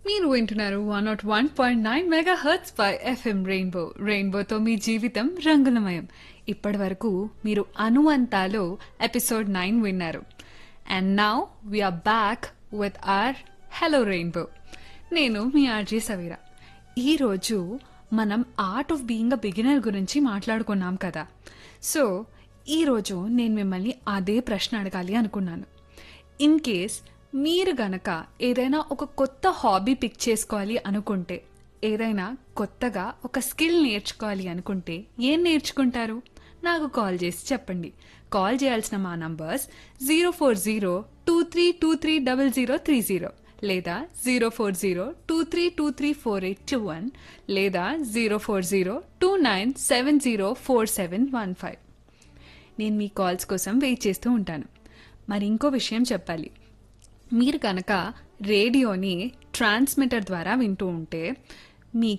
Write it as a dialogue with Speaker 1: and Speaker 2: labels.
Speaker 1: మీరు వింటున్నారు one nought one point nine megahertz by FM Rainbow రెయిన్బోతో మీ జీవితం రంగులమయం ఇప్పటి వరకు మీరు అనువంతాలో ఎపిసోడ్ నైన్ విన్నారు and now we're back with our hello Rainbow నేను మీ ఆర్జే సవీరా ఈరోజు మనం art of being a beginner గురించి మాట్లాడుకున్నాం కదా సో ఈరోజు నేను మిమ్మల్ని అదే ప్రశ్న అడగాలి అనుకున్నాను ఇన్ కేస్ మీరు గనక ఏదైనా ఒక కొత్త హాబీ పిక్ చేసుకోవాలి అనుకుంటే ఏదైనా కొత్తగా ఒక స్కిల్ నేర్చుకోవాలి అనుకుంటే ఏం నేర్చుకుంటారు నాకు కాల్ చేసి చెప్పండి కాల్ చేయాల్సిన మా numbers zero four zero two three two three double zero three zero లేదా zero four zero two three two three four eight two one లేదా zero four zero two nine seven zero four seven one five నేను మీ calls కోసం wait చేస్తూ ఉంటాను మరి ఇంకో విషయం చెప్పాలి మీరు కనుక రేడియోని ట్రాన్స్మిటర్ ద్వారా వింటూ ఉంటే మీ